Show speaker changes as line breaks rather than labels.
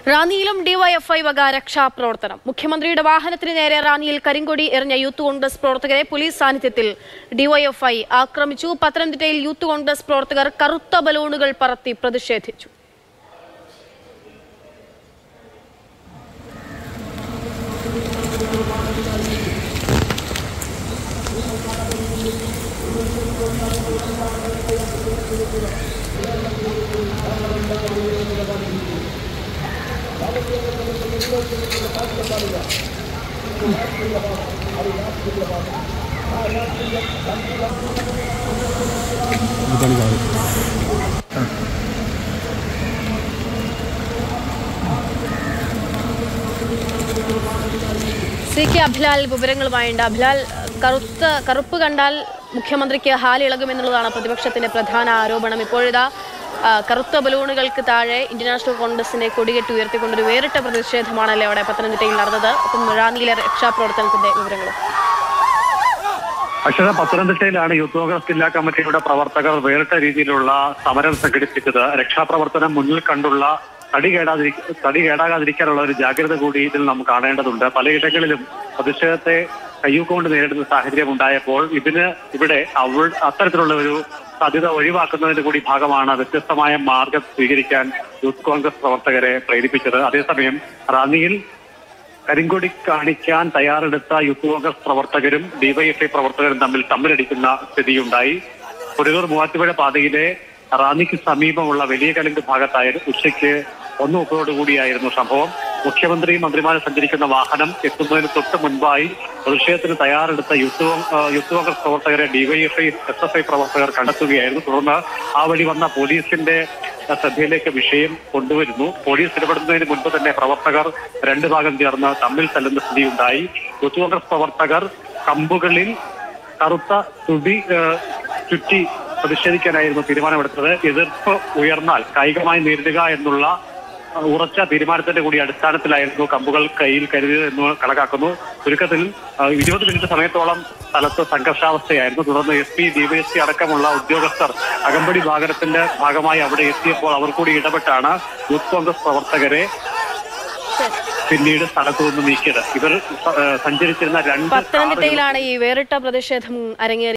റാന്നിയിലും DYFI വക രക്ഷാപ്രവർത്തനം മുഖ്യമന്ത്രിയുടെ വാഹനത്തിന് നേരെ റാന്നിയിൽ കരിങ്കൊടി എറിഞ്ഞ യൂത്ത് കോൺഗ്രസ് പ്രവർത്തകരെ പോലീസ് സാന്നിധ്യത്തിൽ ഡിവൈഎഫ്ഐ ആക്രമിച്ചു പത്തനംതിട്ടയിൽ യൂത്ത് കോൺഗ്രസ് പ്രവർത്തകർ കറുത്ത ബലൂണുകൾ പറത്തി പ്രതിഷേധിച്ചു സി കെ അഭിലാൽ വിവരങ്ങളുമായുണ്ട് അഭിലാൽ കറുത്ത കറുപ്പ് കണ്ടാൽ മുഖ്യമന്ത്രിക്ക് ഹാലിളകുമെന്നുള്ളതാണ് പ്രതിപക്ഷത്തിന്റെ പ്രധാന ആരോപണം ഇപ്പോഴിതാ ആ, കറുത്ത ബലൂണുകൾക്ക് താഴെ ഇന്ത്യൻ നാഷണൽ കോൺഗ്രസിന്റെ കൊടികെട്ടി ഉയർത്തിക്കൊണ്ടൊരു വേറിട്ട പ്രതിഷേധമാണല്ലേ അവിടെ പത്തനംതിട്ടയിൽ നടന്നത് ഒപ്പം റാന്നിയിലെ രക്ഷാപ്രവർത്തനത്തിന്റെ വിവരങ്ങളും
അക്ഷര പത്തനംതിട്ടയിലാണ് യൂത്ത് കോൺഗ്രസ് ജില്ലാ കമ്മിറ്റിയുടെ പ്രവർത്തകർ വേറിട്ട രീതിയിലുള്ള സമരം സംഘടിപ്പിച്ചത് രക്ഷാപ്രവർത്തനം മുന്നിൽ കണ്ടുള്ള തടി കേടാതിരി തടി കേടാകാതിരിക്കാനുള്ള ഒരു ജാഗ്രത കൂടി ഇതിൽ നാം കാണേണ്ടതുണ്ട് പലയിടങ്ങളിലും പ്രതിഷേധത്തെ കയ്യൂക്കൊണ്ട് നേരിടുന്ന സാഹചര്യം ഉണ്ടായപ്പോൾ ഇതിന് ഇവിടെ അവൾ അത്തരത്തിലുള്ള ഒരു സാധ്യത ഒഴിവാക്കുന്നതിന്റെ കൂടി ഭാഗമാണ് വ്യത്യസ്തമായ മാർഗം സ്വീകരിക്കാൻ യൂത്ത് കോൺഗ്രസ് പ്രവർത്തകരെ പ്രേരിപ്പിച്ചത് അതേസമയം റാന്നിയിൽ കരിങ്കൊടി കാണിക്കാൻ തയ്യാറെടുത്ത യൂത്ത് കോൺഗ്രസ് പ്രവർത്തകരും ഡിവൈഎഫ്ഐ പ്രവർത്തകരും തമ്മിൽ തമ്മിലടിക്കുന്ന സ്ഥിതിയുണ്ടായി കൊടിയൂർ മൂവാറ്റുപുഴ പാതയിലെ റാന്നിക്ക് സമീപമുള്ള വലിയ കലിങ്ക് ഭാഗത്തായിരുന്നു ഉച്ചയ്ക്ക് ഒന്ന് മുപ്പതോടുകൂടിയായിരുന്നു സംഭവം മുഖ്യമന്ത്രി മന്ത്രിമാരെ സഞ്ചരിക്കുന്ന വാഹനം എത്തുന്നതിന് തൊട്ട് മുൻപായി പ്രതിഷേധത്തിന് തയ്യാറെടുത്ത യൂത്ത് കോൺ- ആ, യൂത്ത് കോൺഗ്രസ് പ്രവർത്തകരെ ഡിവൈഎഫ്ഐ എസ് എഫ് ഐ പ്രവർത്തകർ കണ്ടെത്തുകയായിരുന്നു തുടർന്ന് ആ വഴി വന്ന പോലീസിന്റെ ശ്രദ്ധയിലേക്ക് വിഷയം കൊണ്ടുവരുന്നു പോലീസ് ഇടപെടുന്നതിന് മുൻപ് തന്നെ പ്രവർത്തകർ രണ്ടു ഭാഗം ചേർന്ന് തമ്മിൽ തല്ലുന്ന സ്ഥിതിയുണ്ടായി യൂത്ത് കോൺഗ്രസ് പ്രവർത്തകർ കമ്പുകളിൽ കറുത്ത തുടി ഏഹ്, ചുറ്റി പ്രതിഷേധിക്കാനായിരുന്നു തീരുമാനമെടുത്തത് എതിർപ്പ് ഉയർന്നാൽ കായികമായി നേരിടുക എന്നുള്ള അഹ്, ഉറച്ച തീരുമാനത്തിന്റെ കൂടി അടിസ്ഥാനത്തിലായിരുന്നു കമ്പുകൾ കയ്യിൽ കരുതിയത് എന്ന് കണക്കാക്കുന്നു ചുരുക്കത്തിൽ അഹ്, ഇരുപത് മിനിറ്റ് സമയത്തോളം സ്ഥലത്ത് സംഘർഷാവസ്ഥയായിരുന്നു തുടർന്ന് എസ് പി ഡിവൈഎസ്പി അടക്കമുള്ള ഉദ്യോഗസ്ഥർ അകമ്പടി വാഹനത്തിന്റെ ഭാഗമായി അവിടെ എത്തിയപ്പോൾ അവർ കൂടി ഇടപെട്ടാണ് യൂത്ത് കോൺഗ്രസ് പ്രവർത്തകരെ പിന്നീട് സ്ഥലത്തു നിന്ന് നീക്കിയത് ഇവർ ഏഹ്, സഞ്ചരിച്ചിരുന്ന രണ്ട് കാറുകളും
പത്തനംതിട്ടയിലാണ് ഈ വേറിട്ട പ്രതിഷേധം അരങ്ങേറി